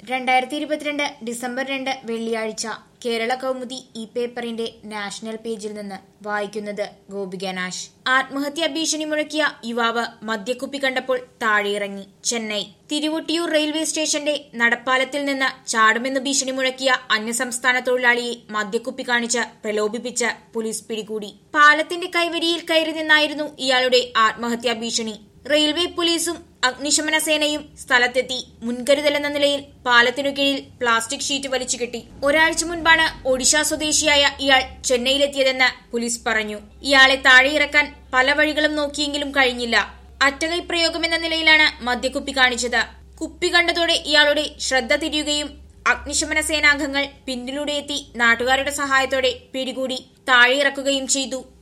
രണ്ടായിരത്തി ഇരുപത്തിരണ്ട് ഡിസംബർ രണ്ട് വെള്ളിയാഴ്ച കേരള കൗമുദി ഈ പേപ്പറിന്റെ നാഷണൽ പേജിൽ നിന്ന് വായിക്കുന്നത് ഗോപിക നാഷ് ആത്മഹത്യാ ഭീഷണി മുഴക്കിയ യുവാവ് മദ്യക്കുപ്പി കണ്ടപ്പോൾ താഴെയിറങ്ങി ചെന്നൈ തിരുവൊട്ടിയൂർ റെയിൽവേ സ്റ്റേഷന്റെ നടപ്പാലത്തിൽ നിന്ന് ചാടുമെന്ന് ഭീഷണി മുഴക്കിയ അന്യസംസ്ഥാന തൊഴിലാളിയെ മദ്യക്കുപ്പി കാണിച്ച് പ്രലോഭിപ്പിച്ച് പോലീസ് പിടികൂടി പാലത്തിന്റെ കൈവരിയിൽ കയറി നിന്നായിരുന്നു ഇയാളുടെ ആത്മഹത്യാ ഭീഷണി റെയിൽവേ പോലീസും അഗ്നിശമന സേനയും സ്ഥലത്തെത്തി മുൻകരുതലെന്ന നിലയിൽ പാലത്തിനു കീഴിൽ പ്ലാസ്റ്റിക് ഷീറ്റ് വലിച്ചു കെട്ടി ഒരാഴ്ച മുൻപാണ് ഒഡീഷ സ്വദേശിയായ ഇയാൾ ചെന്നൈയിലെത്തിയതെന്ന് പോലീസ് പറഞ്ഞു ഇയാളെ താഴെയിറക്കാൻ പല വഴികളും നോക്കിയെങ്കിലും കഴിഞ്ഞില്ല അറ്റകൈ പ്രയോഗമെന്ന നിലയിലാണ് മദ്യക്കുപ്പി കാണിച്ചത് കുപ്പി കണ്ടതോടെ ഇയാളുടെ ശ്രദ്ധ തിരിയുകയും അഗ്നിശമന സേനാംഗങ്ങൾ പിന്നിലൂടെ എത്തി നാട്ടുകാരുടെ സഹായത്തോടെ പിടികൂടി താഴെയിറക്കുകയും ചെയ്തു